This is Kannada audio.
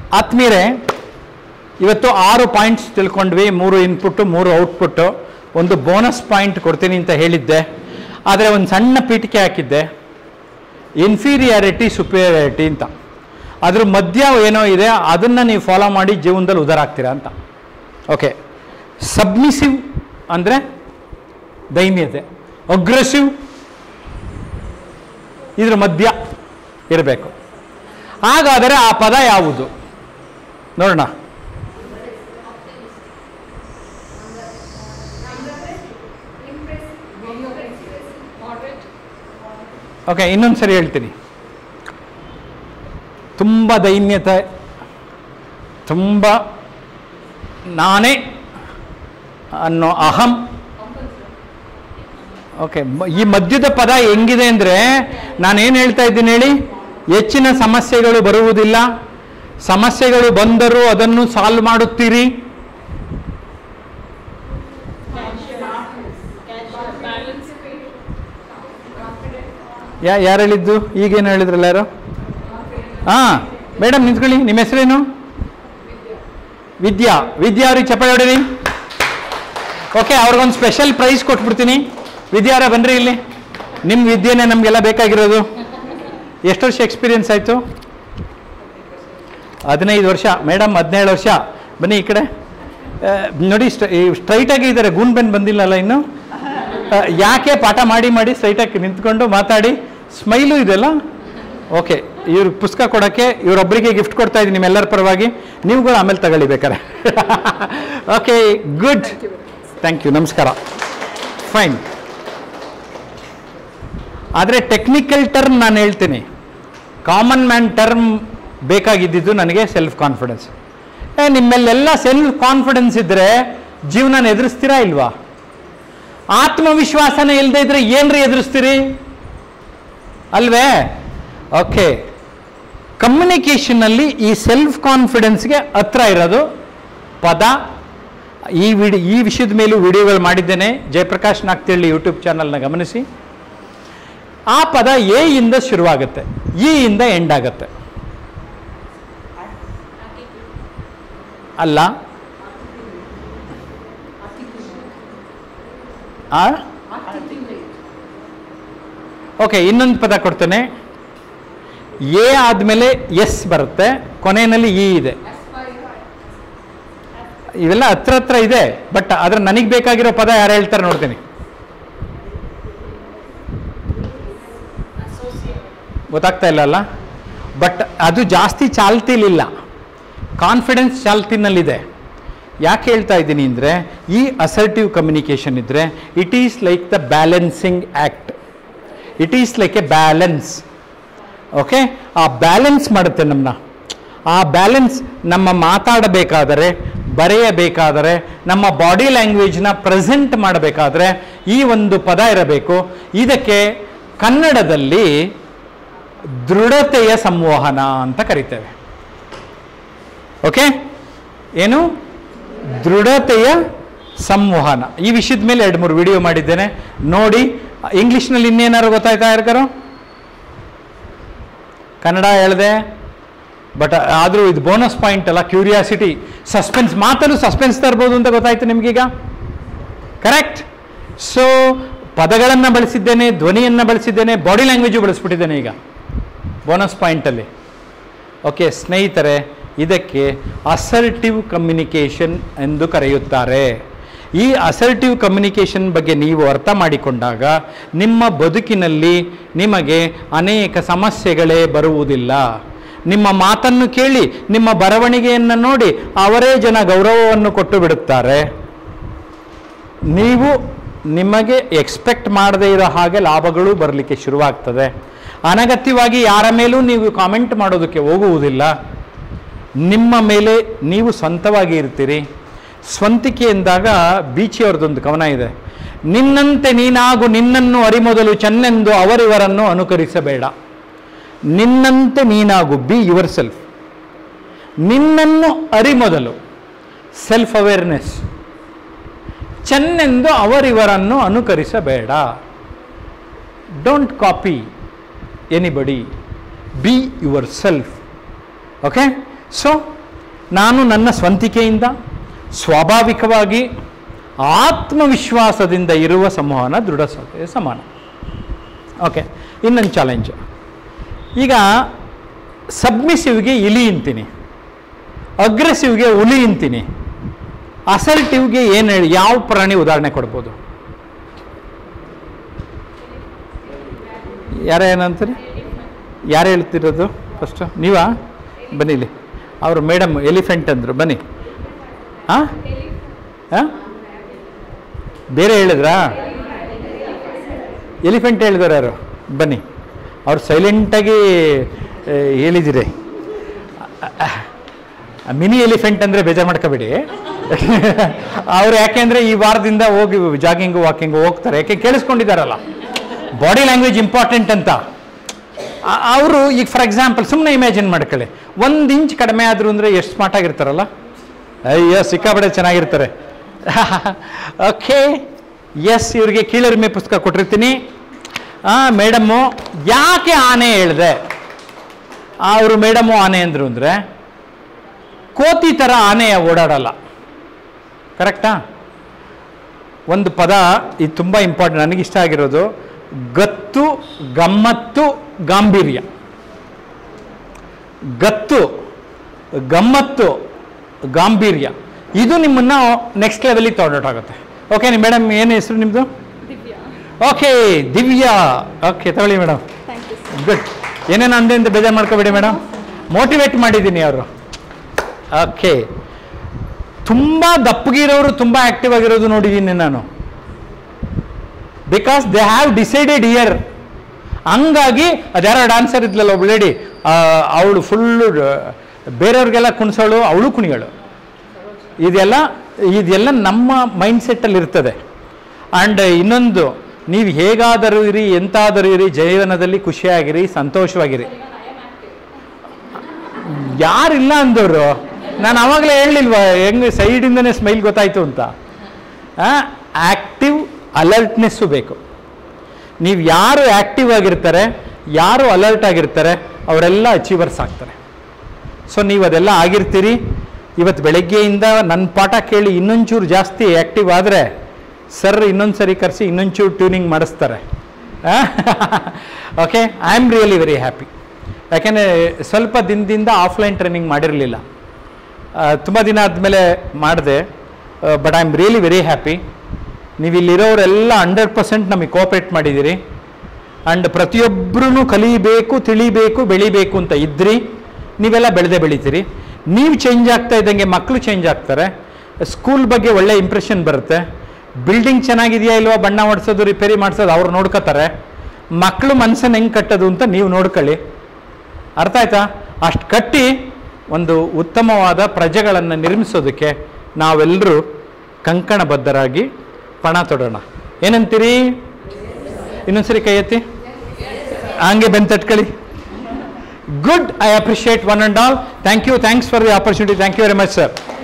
ಆತ್ಮೀಯರೇ ಇವತ್ತು ಆರು ಪಾಯಿಂಟ್ಸ್ ತಿಳ್ಕೊಂಡ್ವಿ ಮೂರು ಇನ್ಪುಟ್ಟು ಮೂರು ಔಟ್ಪುಟ್ಟು ಒಂದು ಬೋನಸ್ ಪಾಯಿಂಟ್ ಕೊಡ್ತೀನಿ ಅಂತ ಹೇಳಿದ್ದೆ ಆದರೆ ಒಂದು ಸಣ್ಣ ಪೀಠಿಕೆ ಹಾಕಿದ್ದೆ ಇನ್ಫೀರಿಯಾರಿಟಿ ಸುಪೀರಿಯಾರಿಟಿ ಅಂತ ಅದ್ರ ಮಧ್ಯ ಏನೋ ಇದೆ ಅದನ್ನು ನೀವು ಫಾಲೋ ಮಾಡಿ ಜೀವನದಲ್ಲಿ ಉದಾರ ಆಗ್ತೀರಾ ಅಂತ ಓಕೆ ಸಬ್ಮಿಸಿವ್ ಅಂದರೆ ದೈನ್ಯತೆ ಅಗ್ರೆಸಿವ್ ಇದ್ರ ಮಧ್ಯ ಇರಬೇಕು ಹಾಗಾದರೆ ಆ ಪದ ಯಾವುದು ನೋಡೋಣ ಓಕೆ ಇನ್ನೊಂದು ಸರಿ ಹೇಳ್ತೀನಿ ತುಂಬ ದೈನ್ಯತೆ ತುಂಬ ನಾನೇ ಅನ್ನೋ ಅಹಂ ಓಕೆ ಈ ಮಧ್ಯದ ಪದ ಹೆಂಗಿದೆ ಅಂದರೆ ನಾನೇನು ಹೇಳ್ತಾ ಇದ್ದೀನಿ ಹೇಳಿ ಹೆಚ್ಚಿನ ಸಮಸ್ಯೆಗಳು ಬರುವುದಿಲ್ಲ ಸಮಸ್ಯೆಗಳು ಬಂದರೂ ಅದನ್ನು ಸಾಲ್ವ್ ಮಾಡುತ್ತೀರಿ ಯಾ ಯಾರು ಹೇಳಿದ್ದು ಈಗೇನು ಹೇಳಿದ್ರಲ್ಲ ಯಾರು ಹಾಂ ಮೇಡಮ್ ನಿಂತ್ಕೊಳ್ಳಿ ನಿಮ್ಮ ಹೆಸರೇನು ವಿದ್ಯಾ ವಿದ್ಯಾ ಅವ್ರಿಗೆ ಚಪ್ಪಾಳೆ ಹೊಡೀರಿ ಓಕೆ ಅವ್ರಿಗೊಂದು ಸ್ಪೆಷಲ್ ಪ್ರೈಸ್ ಕೊಟ್ಬಿಡ್ತೀನಿ ವಿದ್ಯಾರ ಬನ್ನಿರಿ ಇಲ್ಲಿ ನಿಮ್ಮ ವಿದ್ಯೆನೇ ನಮಗೆಲ್ಲ ಬೇಕಾಗಿರೋದು ಎಷ್ಟು ವರ್ಷ ಎಕ್ಸ್ಪೀರಿಯನ್ಸ್ ಆಯಿತು ಹದಿನೈದು ವರ್ಷ ಮೇಡಮ್ ಹದಿನೇಳು ವರ್ಷ ಬನ್ನಿ ಈ ಕಡೆ ಆ, ನೋಡಿ ಸ್ಟ್ರೈಟಾಗಿ ಇದ್ದಾರೆ ಗೂನ್ ಬೆನ್ ಬಂದಿಲ್ಲಲ್ಲ ಇನ್ನು ಆ, ಯಾಕೆ ಪಾಠ ಮಾಡಿ ಮಾಡಿ ಸ್ಟ್ರೈಟಾಗಿ ನಿಂತ್ಕೊಂಡು ಮಾತಾಡಿ ಸ್ಮೈಲು ಇದೆಲ್ಲ ಓಕೆ ಇವ್ರ ಪುಸ್ತಕ ಕೊಡೋಕ್ಕೆ ಇವರೊಬ್ಬರಿಗೆ ಗಿಫ್ಟ್ ಕೊಡ್ತಾ ಇದ್ದೀನಿ ನಿಮ್ಮೆಲ್ಲರ ಪರವಾಗಿ ನೀವುಗಳು ಆಮೇಲೆ ತಗೊಳ್ಳಿ ಬೇಕಾರೆ ಓಕೆ ಗುಡ್ ಥ್ಯಾಂಕ್ ಯು ನಮಸ್ಕಾರ ಫೈನ್ ಆದರೆ ಟೆಕ್ನಿಕಲ್ ಟರ್ಮ್ ನಾನು ಹೇಳ್ತೀನಿ ಕಾಮನ್ ಮ್ಯಾನ್ ಟರ್ಮ್ ಬೇಕಾಗಿದ್ದಿದ್ದು ನನಗೆ ಸೆಲ್ಫ್ ಕಾನ್ಫಿಡೆನ್ಸ್ ಏ ನಿಮ್ಮೆಲ್ಲೆಲ್ಲ ಸೆಲ್ಫ್ ಕಾನ್ಫಿಡೆನ್ಸ್ ಇದ್ದರೆ ಜೀವನ ಎದುರಿಸ್ತೀರಾ ಇಲ್ವಾ ಆತ್ಮವಿಶ್ವಾಸನೇ ಇಲ್ಲದೆ ಇದ್ರೆ ಏನ್ರಿ ಎದುರಿಸ್ತೀರಿ ಅಲ್ವೇ ಓಕೆ ಕಮ್ಯುನಿಕೇಷನ್ನಲ್ಲಿ ಈ ಸೆಲ್ಫ್ ಕಾನ್ಫಿಡೆನ್ಸ್ಗೆ ಹತ್ರ ಇರೋದು ಪದ ಈ ವಿಡಿ ಈ ವಿಷಯದ ಮೇಲೂ ವಿಡಿಯೋಗಳು ಮಾಡಿದ್ದೇನೆ ಜಯಪ್ರಕಾಶ್ ನಾಗ್ತಿಹಳ್ಳಿ ಯೂಟ್ಯೂಬ್ ಚಾನಲ್ನ ಗಮನಿಸಿ ಆ ಪದ ಎ ಇಂದ ಶುರುವಾಗುತ್ತೆ ಇ ಇಂದ ಎಂಡ್ ಆಗುತ್ತೆ ಅಲ್ಲ ಆ ಓಕೆ ಇನ್ನೊಂದು ಪದ ಕೊಡ್ತೇನೆ ಎ ಆದಮೇಲೆ ಎಸ್ ಬರುತ್ತೆ ಕೊನೆಯಲ್ಲಿ ಇ ಇದೆ ಇವೆಲ್ಲ ಹತ್ರ ಹತ್ರ ಇದೆ ಬಟ್ ಆದ್ರೆ ನನಗೆ ಬೇಕಾಗಿರೋ ಪದ ಯಾರು ಹೇಳ್ತಾರೆ ನೋಡ್ತೀನಿ ಗೊತ್ತಾಗ್ತಾ ಇಲ್ಲ ಅಲ್ಲ ಬಟ್ ಅದು ಜಾಸ್ತಿ ಚಾಲ್ತಿಲಿಲ್ಲ ಕಾನ್ಫಿಡೆನ್ಸ್ ಚಾಲ್ತಿನಲ್ಲಿದೆ ಯಾಕೆ ಹೇಳ್ತಾ ಇದ್ದೀನಿ ಅಂದರೆ ಈ ಅಸರ್ಟಿವ್ ಕಮ್ಯುನಿಕೇಷನ್ ಇದ್ದರೆ it is like the balancing act it is like a balance okay ಆ ಬ್ಯಾಲೆನ್ಸ್ ಮಾಡುತ್ತೆ ನಮ್ಮನ್ನ ಆ ಬ್ಯಾಲೆನ್ಸ್ ನಮ್ಮ ಮಾತಾಡಬೇಕಾದರೆ ಬರೆಯಬೇಕಾದರೆ ನಮ್ಮ ಬಾಡಿ ಲ್ಯಾಂಗ್ವೇಜ್ನ ಪ್ರೆಸೆಂಟ್ ಮಾಡಬೇಕಾದ್ರೆ ಈ ಒಂದು ಪದ ಇರಬೇಕು ಇದಕ್ಕೆ ಕನ್ನಡದಲ್ಲಿ ದೃಢತೆಯ ಸಂವಹನ ಅಂತ ಕರಿತೇವೆ ಓಕೆ ಏನು ದೃಢತೆಯ ಸಂವಹನ ಈ ವಿಷಯದ ಮೇಲೆ ಎರಡು ಮೂರು ವಿಡಿಯೋ ಮಾಡಿದ್ದೇನೆ ನೋಡಿ ಇಂಗ್ಲೀಷ್ನಲ್ಲಿ ಇನ್ನೇನಾರು ಗೊತ್ತಾಯ್ತಾ ಯಾರಿಗಾರು ಕನ್ನಡ ಹೇಳಿದೆ ಬಟ್ ಆದರೂ ಇದು ಬೋನಸ್ ಪಾಯಿಂಟ್ ಅಲ್ಲ ಕ್ಯೂರಿಯಾಸಿಟಿ ಸಸ್ಪೆನ್ಸ್ ಮಾತಲ್ಲೂ ಸಸ್ಪೆನ್ಸ್ ತರ್ಬೋದು ಅಂತ ಗೊತ್ತಾಯ್ತು ನಿಮಗೀಗ ಕರೆಕ್ಟ್ ಸೊ ಪದಗಳನ್ನು ಬಳಸಿದ್ದೇನೆ ಧ್ವನಿಯನ್ನು ಬಳಸಿದ್ದೇನೆ ಬಾಡಿ ಲ್ಯಾಂಗ್ವೇಜು ಬಳಸ್ಬಿಟ್ಟಿದ್ದೇನೆ ಈಗ ಬೋನಸ್ ಪಾಯಿಂಟಲ್ಲಿ ಓಕೆ ಸ್ನೇಹಿತರೆ ಇದಕ್ಕೆ ಅಸರ್ಟಿವ್ ಕಮ್ಯುನಿಕೇಷನ್ ಎಂದು ಕರೆಯುತ್ತಾರೆ ಈ ಅಸರ್ಟಿವ್ ಕಮ್ಯುನಿಕೇಷನ್ ಬಗ್ಗೆ ನೀವು ಅರ್ಥ ಮಾಡಿಕೊಂಡಾಗ ನಿಮ್ಮ ಬದುಕಿನಲ್ಲಿ ನಿಮಗೆ ಅನೇಕ ಸಮಸ್ಯೆಗಳೇ ಬರುವುದಿಲ್ಲ ನಿಮ್ಮ ಮಾತನ್ನು ಕೇಳಿ ನಿಮ್ಮ ಬರವಣಿಗೆಯನ್ನು ನೋಡಿ ಅವರೇ ಜನ ಗೌರವವನ್ನು ಕೊಟ್ಟು ಬಿಡುತ್ತಾರೆ ನೀವು ನಿಮಗೆ ಎಕ್ಸ್ಪೆಕ್ಟ್ ಮಾಡದೇ ಇರೋ ಹಾಗೆ ಲಾಭಗಳು ಬರಲಿಕ್ಕೆ ಶುರುವಾಗ್ತದೆ ಅನಗತ್ಯವಾಗಿ ಯಾರ ಮೇಲೂ ನೀವು ಕಾಮೆಂಟ್ ಮಾಡೋದಕ್ಕೆ ಹೋಗುವುದಿಲ್ಲ ನಿಮ್ಮ ಮೇಲೆ ನೀವು ಸ್ವಂತವಾಗಿ ಇರ್ತೀರಿ ಸ್ವಂತಿಕೆ ಎಂದಾಗ ಬೀಚಿಯವ್ರದ್ದೊಂದು ಕವನ ಇದೆ ನಿನ್ನಂತೆ ನೀನಾಗು ನಿನ್ನನ್ನು ಅರಿಮೊದಲು ಚೆನ್ನೆಂದು ಅವರಿವರನ್ನು ಅನುಕರಿಸಬೇಡ ನಿನ್ನಂತೆ ನೀನಾಗು ಬಿ ಯುವರ್ ಸೆಲ್ಫ್ ನಿನ್ನನ್ನು ಅರಿಮೊದಲು ಸೆಲ್ಫ್ ಅವೇರ್ನೆಸ್ ಚೆನ್ನೆಂದು ಅವರಿವರನ್ನು ಅನುಕರಿಸಬೇಡ don't copy anybody be yourself okay so ನಾನು ನನ್ನ ಸ್ವಂತಿಕೆಯಿಂದ ಸ್ವಾಭಾವಿಕವಾಗಿ ಆತ್ಮವಿಶ್ವಾಸದಿಂದ ಇರುವ ಸಂವಹನ ದೃಢ ಸ- ಸಮಾನ ಓಕೆ ಇನ್ನೊಂದು ಚಾಲೆಂಜು ಈಗ ಸಬ್ಮಿಸಿವ್ಗೆ ಇಲಿ ಅಂತೀನಿ ಅಗ್ರೆಸಿವ್ಗೆ ಹುಲಿ ಅಂತೀನಿ ಅಸಲ್ಟಿವ್ಗೆ ಏನು ಹೇಳಿ ಯಾವ ಪ್ರಾಣಿ ಉದಾಹರಣೆ ಕೊಡ್ಬೋದು ಯಾರ ಏನಂತೀರಿ ಯಾರು ಹೇಳ್ತಿರೋದು ಫಸ್ಟು ನೀವಾ ಬನ್ನಿ ಇಲ್ಲಿ ಅವರು ಮೇಡಮ್ ಎಲಿಫೆಂಟ್ ಅಂದರು ಬನ್ನಿ ಹಾಂ ಹಾಂ ಬೇರೆ ಹೇಳಿದ್ರಾ ಎಲಿಫೆಂಟ್ ಹೇಳಿದಾರೆ ಯಾರು ಬನ್ನಿ ಅವ್ರು ಸೈಲೆಂಟಾಗಿ ಹೇಳಿದಿರಿ ಮಿನಿ ಎಲಿಫೆಂಟ್ ಅಂದರೆ ಬೇಜಾರು ಮಾಡ್ಕೋಬೇಡಿ ಅವ್ರು ಯಾಕೆಂದರೆ ಈ ವಾರದಿಂದ ಹೋಗಿ ಜಾಗಿಂಗು ವಾಕಿಂಗು ಹೋಗ್ತಾರೆ ಯಾಕೆ ಕೇಳಿಸ್ಕೊಂಡಿದ್ದಾರಲ್ಲ ಬಾಡಿ ಲ್ಯಾಂಗ್ವೇಜ್ ಇಂಪಾರ್ಟೆಂಟ್ ಅಂತ ಅವರು ಈಗ ಫಾರ್ ಎಕ್ಸಾಂಪಲ್ ಸುಮ್ಮನೆ ಇಮ್ಯಾಜಿನ್ ಮಾಡ್ಕೊಳ್ಳಿ ಒಂದು ಇಂಚ್ ಕಡಿಮೆ ಆದರು ಅಂದರೆ ಎಷ್ಟು ಸ್ಮಾರ್ಟ್ ಆಗಿರ್ತಾರಲ್ಲ ಅಯ್ಯೋ ಸಿಕ್ಕಾಪಟ್ಟೆ ಚೆನ್ನಾಗಿರ್ತಾರೆ ಓಕೆ ಎಸ್ ಇವ್ರಿಗೆ ಕೀಳರಿಮೆ ಪುಸ್ತಕ ಕೊಟ್ಟಿರ್ತೀನಿ ಮೇಡಮ್ಮು ಯಾಕೆ ಆನೆ ಹೇಳಿದೆ ಅವರು ಮೇಡಮ್ಮು ಆನೆ ಅಂದರು ಅಂದರೆ ಕೋತಿ ಥರ ಆನೆ ಓಡಾಡಲ್ಲ ಕರೆಕ್ಟಾ ಒಂದು ಪದ ಇದು ತುಂಬ ಇಂಪಾರ್ಟೆಂಟ್ ನನಗಿಷ್ಟ ಆಗಿರೋದು ಗತ್ತು ಗಮ್ಮತ್ತು ಗಾಂಭೀರ್ಯ ಗತ್ತು ಗಮ್ಮತ್ತು ಗಾಂಭೀರ್ಯ ಇದು ನಿಮ್ಮನ್ನು ನೆಕ್ಸ್ಟ್ ಲೆವೆಲಿಗೆ ತೊಗೊಂಡೋಟಾಗುತ್ತೆ ಓಕೆ ನಿಮ್ಮ ಮೇಡಮ್ ಏನು ಹೆಸರು ನಿಮ್ಮದು ದಿವ್ಯಾ ಓಕೆ ದಿವ್ಯಾ ಓಕೆ ತಗೊಳ್ಳಿ ಮೇಡಮ್ ಥ್ಯಾಂಕ್ ಯು ಗುಡ್ ಏನೇನು ಅಂದೆ ಅಂತ ಬೇಜಾರು ಮಾಡ್ಕೋಬೇಡಿ ಮೇಡಮ್ ಮೋಟಿವೇಟ್ ಮಾಡಿದ್ದೀನಿ ಅವರು ಓಕೆ ತುಂಬ ದಪ್ಪಗಿರೋರು ತುಂಬ ಆ್ಯಕ್ಟಿವ್ ಆಗಿರೋದು ನೋಡಿದ್ದೀನಿ ನಾನು because they have decided year ಹಂಗಾಗಿ ಅದ್ಯಾರೋ ಡಾನ್ಸರ್ ಇದ್ಲಲ್ಲ ಒಬ್ಬ ಲೇಡಿ ಅವಳು ಫುಲ್ಲು ಬೇರೆಯವ್ರಿಗೆಲ್ಲ ಕುಣಿಸೋಳು ಅವಳು ಕುಣಿಯೋಳು ಇದೆಲ್ಲ ಇದೆಲ್ಲ ನಮ್ಮ ಮೈಂಡ್ ಸೆಟ್ಟಲ್ಲಿ ಇರ್ತದೆ ಆ್ಯಂಡ್ ಇನ್ನೊಂದು ನೀವು ಹೇಗಾದರೂ ಇರಿ ಎಂತಾದರೂ ಇರಿ ಜೀವನದಲ್ಲಿ ಖುಷಿಯಾಗಿರಿ ಸಂತೋಷವಾಗಿರಿ ಯಾರಿಲ್ಲ ಅಂದವರು ನಾನು ಆವಾಗಲೇ ಹೇಳಲಿಲ್ವಾ ಹೆಂಗೆ ಸೈಡಿಂದನೇ ಸ್ಮೈಲ್ ಗೊತ್ತಾಯ್ತು ಅಂತ ಆ್ಯಕ್ಟಿವ್ ಅಲರ್ಟ್ನೆಸ್ಸು ಬೇಕು ನೀವು ಯಾರು ಆ್ಯಕ್ಟಿವ್ ಆಗಿರ್ತಾರೆ ಯಾರು ಅಲರ್ಟ್ ಆಗಿರ್ತಾರೆ ಅವರೆಲ್ಲ ಅಚೀವರ್ಸ್ ಆಗ್ತಾರೆ ಸೊ ನೀವು ಅದೆಲ್ಲ ಆಗಿರ್ತೀರಿ ಇವತ್ತು ಬೆಳಗ್ಗೆಯಿಂದ ನನ್ನ ಪಾಠ ಕೇಳಿ ಇನ್ನೊಂಚೂರು ಜಾಸ್ತಿ ಆ್ಯಕ್ಟಿವ್ ಆದರೆ ಸರ್ ಇನ್ನೊಂದು ಸರಿ ಕರೆಸಿ ಇನ್ನೊಂಚೂರು ಟ್ಯೂನಿಂಗ್ ಮಾಡಿಸ್ತಾರೆ okay I am really very happy ಯಾಕೆಂದರೆ ಸ್ವಲ್ಪ ದಿನದಿಂದ ಆಫ್ಲೈನ್ ಟ್ರೈನಿಂಗ್ ಮಾಡಿರಲಿಲ್ಲ ತುಂಬ ದಿನ ಆದಮೇಲೆ ಮಾಡಿದೆ but I am really very happy ನೀವು ಇಲ್ಲಿರೋರೆಲ್ಲ ಹಂಡ್ರೆಡ್ ಪರ್ಸೆಂಟ್ ನಮಗೆ ಕೋಆಪ್ರೇಟ್ ಮಾಡಿದ್ದೀರಿ ಆ್ಯಂಡ್ ಪ್ರತಿಯೊಬ್ಬರೂ ಕಲಿಬೇಕು ತಿಳಿಬೇಕು ಬೆಳಿಬೇಕು ಅಂತ ಇದ್ರಿ ನೀವೆಲ್ಲ ಬೆಳೆದೇ ಬೆಳಿತೀರಿ ನೀವು ಚೇಂಜ್ ಆಗ್ತಾ ಇದ್ದಂಗೆ ಮಕ್ಕಳು ಚೇಂಜ್ ಆಗ್ತಾರೆ ಸ್ಕೂಲ್ ಬಗ್ಗೆ ಒಳ್ಳೆ ಇಂಪ್ರೆಷನ್ ಬರುತ್ತೆ ಬಿಲ್ಡಿಂಗ್ ಚೆನ್ನಾಗಿದೆಯಾ ಇಲ್ವಾ ಬಣ್ಣ ಹೊಡ್ಸೋದು ರಿಪೇರಿ ಮಾಡಿಸೋದು ಅವ್ರು ನೋಡ್ಕೋತಾರೆ ಮಕ್ಕಳು ಮನಸ್ಸನ್ನು ಹೆಂಗೆ ಕಟ್ಟೋದು ಅಂತ ನೀವು ನೋಡ್ಕೊಳ್ಳಿ ಅರ್ಥ ಆಯ್ತಾ ಅಷ್ಟು ಕಟ್ಟಿ ಒಂದು ಉತ್ತಮವಾದ ಪ್ರಜೆಗಳನ್ನು ನಿರ್ಮಿಸೋದಕ್ಕೆ ನಾವೆಲ್ಲರೂ ಕಂಕಣಬದ್ಧರಾಗಿ ಪಣ ತೊಡೋಣ ಏನಂತೀರಿ ಇನ್ನೊಂದ್ಸರಿ ಕೈ ಎತ್ತಿ ಹಂಗೆ ಬೆನ್ ತಟ್ಕೊಳ್ಳಿ good I appreciate one and all thank you thanks for the opportunity thank you very much sir